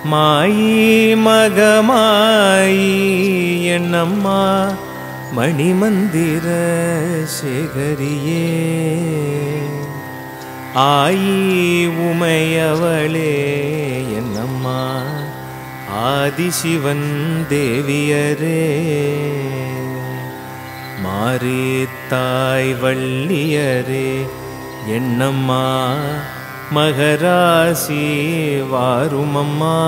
மாயி மகமாயி என்னம்மா மணிமந்திர சேகரியே ஆயி உமையவளே என்னம்மா ஆதிசிவன் தேவியரே மாறி தாய் வள்ளியரே என்னம்மா மகராசி வாருமம்மா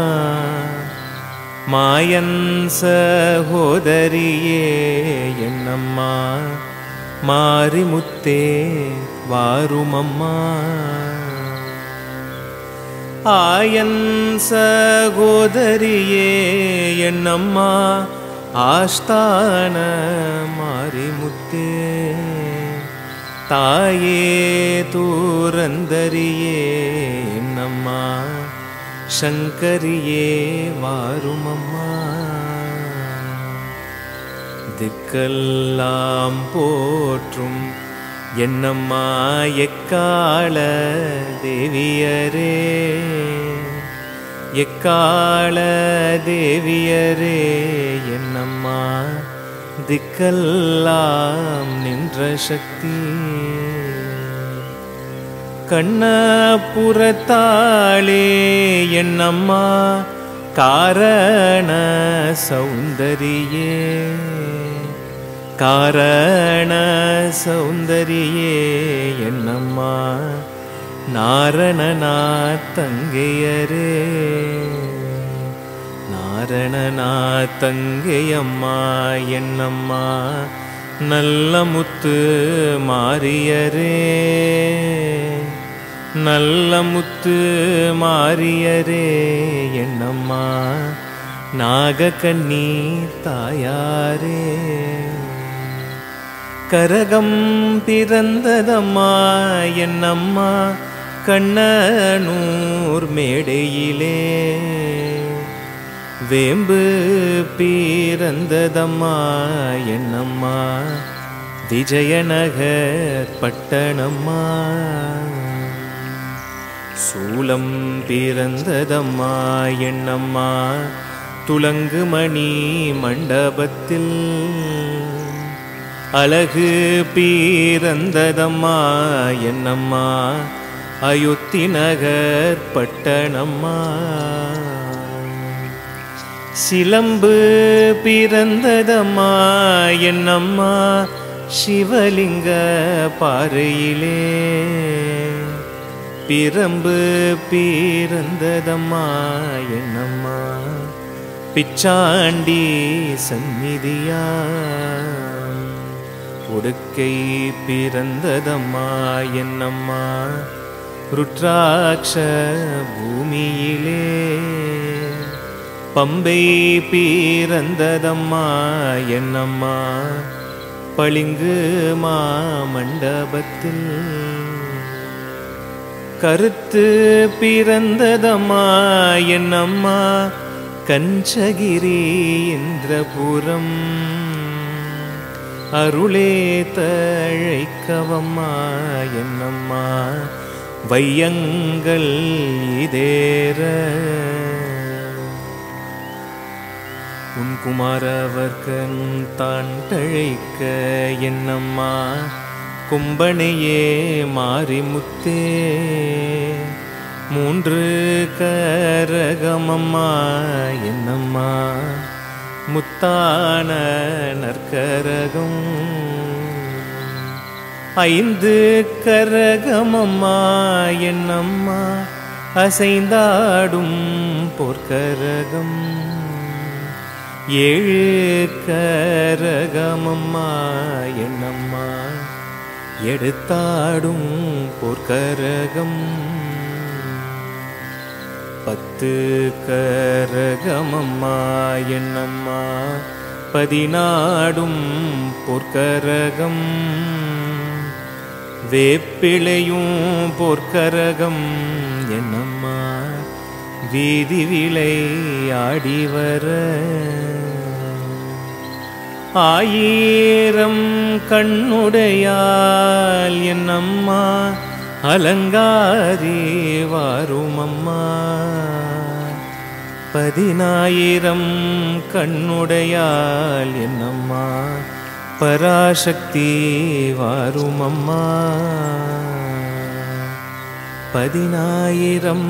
மாயன் சகோதரியே என்னம்மா மாரிமுத்தே வாருமம்மா ஆயன் சகோதரியே என்னம்மா ஆஸ்தான மாரிமுத்தே தாயே தூரந்தரியே என்னம்மா சங்கரியே வாருமம்மா திக்கெல்லாம் போற்றும் என்னம்மா எக்கால தேவியரே எக்கால தேவியரே என்னம்மா திக்கெல்லாம் நின்ற சக்தி கண்ணபுரத்தாளே என்னம்மா காரண சௌந்தரியே காரண சௌந்தரியே என்னம்மா நாரணனா தங்கையரே நாரணனா தங்கையம்மா என்னம்மா நல்ல முத்து மாரியரே நல்ல முத்து மாரியரே என்னம்மா நாகக்கண்ணி தாயாரே கரகம் பிறந்ததம்மா என்னம்மா கண்ணனூர் மேடையிலே வேம்பு பிறந்ததம்மா என்னம்மா விஜயநகர் பட்டணம்மா சூலம் பிறந்ததம்மா என்னம்மா துலங்குமணி மண்டபத்தில் அழகு பீரந்ததம்மா என்னம்மா அயோத்தி நகர் பட்டணம்மா சிலம்பு பிறந்ததம்மா என்னம்மா சிவலிங்க பாறையிலே பிரம்பு பீரந்ததம்மா என்னம்மா பிச்சாண்டி சந்நிதியா உடுக்கை பிறந்ததம்மா என்னம்மா ருத்ராட்ச பூமியிலே பம்பை பீரந்ததம்மா என்னம்மா பளிங்கு மாமண்டபத்தில் கருத்து பிறந்ததம்மா என்னம்மா கஞ்சகிரி இந்திரபுரம் அருளே தழைக்கவம்மா என்னம்மா வையங்கள் இதேற உன் குமாரவர்கன் தான் தழைக்க என்னம்மா கும்பனையே மாரிமுத்தே மூன்று கரகமம்மா என்னம்மா முத்தான நற்கரகம் ஐந்து கரகமம்மா என்னம்மா அசைந்தாடும் பொற்கரகம் ஏழு கரகமம்மா என்னம்மா எடுத்தாடும் பொற்கரகம் பத்து கரகமம்மா என்னம்மா பதினாடும் பொற்கரகம் வேப்பிளையும் பொற்கரகம் என்னம்மா வீதி விளை ஆடி வர ஆயிரம் கண்ணுடையால் என்னம்மா அலங்காரி வாரும் அம்மா பதினாயிரம் கண்ணுடையால் என்னம்மா பராசக்தி வாருமம்மா பதினாயிரம்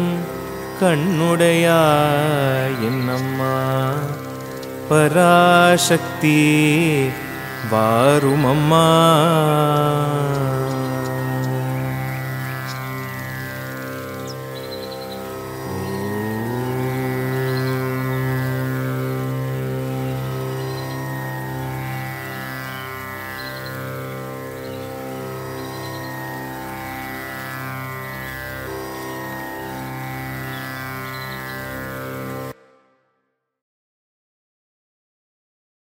கண்ணுடையாய் என்னம்மா பராசக்தி வாருமம்மா